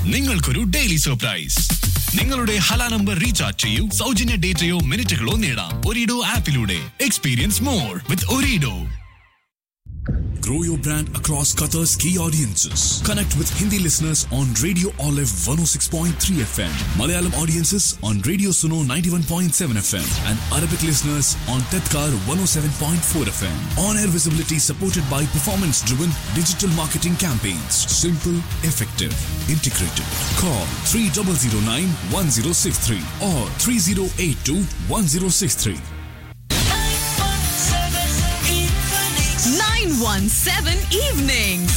നിങ്ങൾക്കൊരു daily surprise നിങ്ങളുടെ Hala number recharge ചെയ്യൂ സൗജന്യ ഡേറ്റയോ മിനിറ്റുകളോ നേടാം ഒരിഡോ ആപ്പിലൂടെ experience more with Orido Grow your brand across Qatar's key audiences. Connect with Hindi listeners on Radio Olive 106.3 FM, Malayalam audiences on Radio Suno 91.7 FM, and Arabic listeners on Tedkar 107.4 FM. On air visibility supported by performance driven digital marketing campaigns. Simple, effective, integrated. Call 3009 1063 or 3082 1063. 917 Evenings.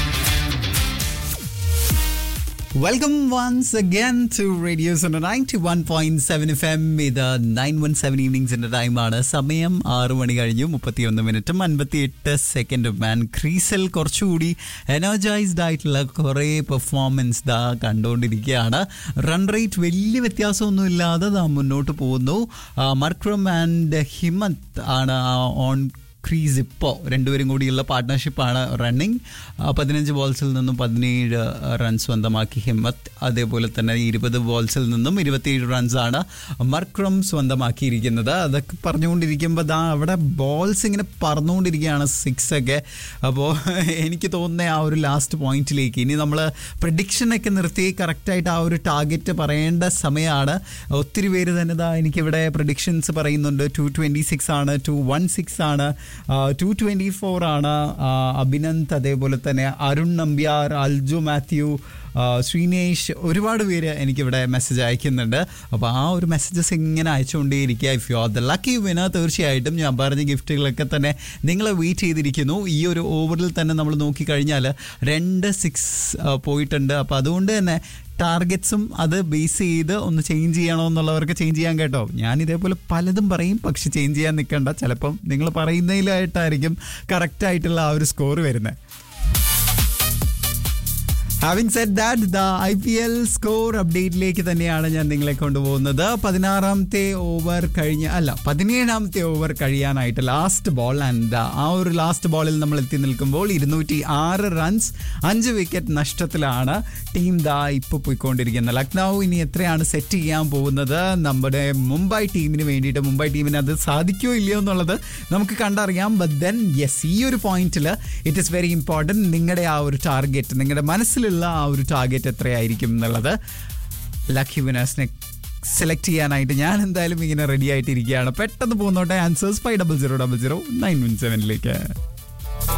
Welcome once again to radio ninety one point seven F M ഇത് nine one seven ഈവനിങ്സിന്റെ ടൈമാണ് സമയം ആറു മണി കഴിഞ്ഞു മുപ്പത്തിയൊന്ന് മിനിറ്റും അൻപത്തി എട്ട് സെക്കൻഡും ആൻഡ് ക്രീസിൽ കുറച്ചുകൂടി എനർജൈസ്ഡ് ആയിട്ടുള്ള കുറേ പെർഫോമൻസ് ദാ കണ്ടുകൊണ്ടിരിക്കുകയാണ് റൺ റേറ്റ് വലിയ വ്യത്യാസമൊന്നും ഇല്ലാതെ ദാ മുന്നോട്ട് പോകുന്നു മർക്രം ആൻഡ് ഹിമന്ത് ആണ് ഓൺ ക്രീസ് ഇപ്പോൾ രണ്ടുപേരും കൂടിയുള്ള പാർട്ട്ണർഷിപ്പാണ് റണ്ണിങ് പതിനഞ്ച് ബോൾസിൽ നിന്നും പതിനേഴ് റൺസ് സ്വന്തമാക്കി ഹിമ്മത്ത് അതേപോലെ തന്നെ ഇരുപത് ബോൾസിൽ നിന്നും ഇരുപത്തിയേഴ് റൺസാണ് മർക്രം സ്വന്തമാക്കിയിരിക്കുന്നത് അതൊക്കെ പറഞ്ഞുകൊണ്ടിരിക്കുമ്പോൾ ദാ അവിടെ ബോൾസ് ഇങ്ങനെ പറന്നുകൊണ്ടിരിക്കുകയാണ് സിക്സ് ഒക്കെ അപ്പോൾ എനിക്ക് തോന്നുന്ന ആ ഒരു ലാസ്റ്റ് പോയിന്റിലേക്ക് ഇനി നമ്മൾ പ്രഡിക്ഷനൊക്കെ നിർത്തി കറക്റ്റായിട്ട് ആ ഒരു ടാർഗറ്റ് പറയേണ്ട സമയമാണ് ഒത്തിരി പേര് തന്നെ ദാ എനിക്കിവിടെ പ്രഡിക്ഷൻസ് പറയുന്നുണ്ട് ടു ട്വൻറ്റി സിക്സ് ആണ് ടു വൺ സിക്സ് ആണ് ടു ട്വൻറ്റി ഫോർ ആണ് ആ, അഭിനന്ദ് അതേപോലെ തന്നെ അരുൺ നമ്പ്യാർ അൽജു മാത്യു ആ, ശ്രീനേഷ് ഒരുപാട് പേര് എനിക്കിവിടെ മെസ്സേജ് അയക്കുന്നുണ്ട് അപ്പോൾ ആ ഒരു മെസ്സേജസ് ഇങ്ങനെ അയച്ചുകൊണ്ടേയിരിക്കുക if you are the lucky winner തീർച്ചയായിട്ടും ഞാൻ പറഞ്ഞ ഗിഫ്റ്റുകളൊക്കെ തന്നെ നിങ്ങളെ വെയിറ്റ് ചെയ്തിരിക്കുന്നു ഈ ഒരു ഓവറിൽ തന്നെ നമ്മൾ നോക്കിക്കഴിഞ്ഞാൽ രണ്ട് സിക്സ് പോയിട്ടുണ്ട് അപ്പോൾ അതുകൊണ്ട് തന്നെ ടാർഗറ്റ്സും അത് ബേസ് ചെയ്ത് ഒന്ന് ചേഞ്ച് ചെയ്യണോ എന്നുള്ളവർക്ക് ചേഞ്ച് ചെയ്യാൻ കേട്ടോ ഞാൻ ഇതേപോലെ പലതും പറയും പക്ഷെ ചേഞ്ച് ചെയ്യാൻ നിൽക്കണ്ട ചിലപ്പം നിങ്ങൾ പറയുന്നതിലായിട്ടായിരിക്കും കറക്റ്റായിട്ടുള്ള ആ ഒരു സ്കോർ വരുന്നത് having set that the I P L score അപ്ഡേറ്റിലേക്ക് തന്നെയാണ് ഞാൻ നിങ്ങളെ കൊണ്ടുപോകുന്നത് പതിനാറാമത്തെ ഓവർ കഴിഞ്ഞ് അല്ല പതിനേഴാമത്തെ ഓവർ കഴിയാനായിട്ട് ലാസ്റ്റ് ബോൾ ആൻഡ് ആ ഒരു ലാസ്റ്റ് ബോളിൽ നമ്മൾ എത്തി നിൽക്കുമ്പോൾ ഇരുന്നൂറ്റി ആറ് റൺസ് അഞ്ച് വിക്കറ്റ് നഷ്ടത്തിലാണ് ടീം ദാ ഇപ്പോൾ പോയിക്കൊണ്ടിരിക്കുന്നത് ലക്നൗ ഇനി എത്രയാണ് സെറ്റ് ചെയ്യാൻ പോകുന്നത് നമ്മുടെ മുംബൈ ടീമിന് വേണ്ടിയിട്ട് മുംബൈ ടീമിന് അത് സാധിക്കുമോ ഇല്ലയോ എന്നുള്ളത് നമുക്ക് കണ്ടറിയാം ബട്ട് ദെൻ യെസ് ഈ ഒരു പോയിന്റിൽ ഇറ്റ് ഇസ് വെരി ഇമ്പോർട്ടൻറ്റ് നിങ്ങളുടെ ആ ഒരു ടാർഗറ്റ് നിങ്ങളുടെ മനസ്സിലുള്ള ആ ഒരു ടാർഗറ്റ് എത്രയായിരിക്കും എന്നുള്ളത് ലക്കി വിനേഴ്സിനെ സെലക്ട് ചെയ്യാനായിട്ട് ഞാൻ എന്തായാലും ഇങ്ങനെ റെഡി ആയിട്ടിരിക്കുകയാണ് പെട്ടെന്ന് പോകുന്നോട്ടെ answers five double zero double zero nine one സെവനിലേക്ക്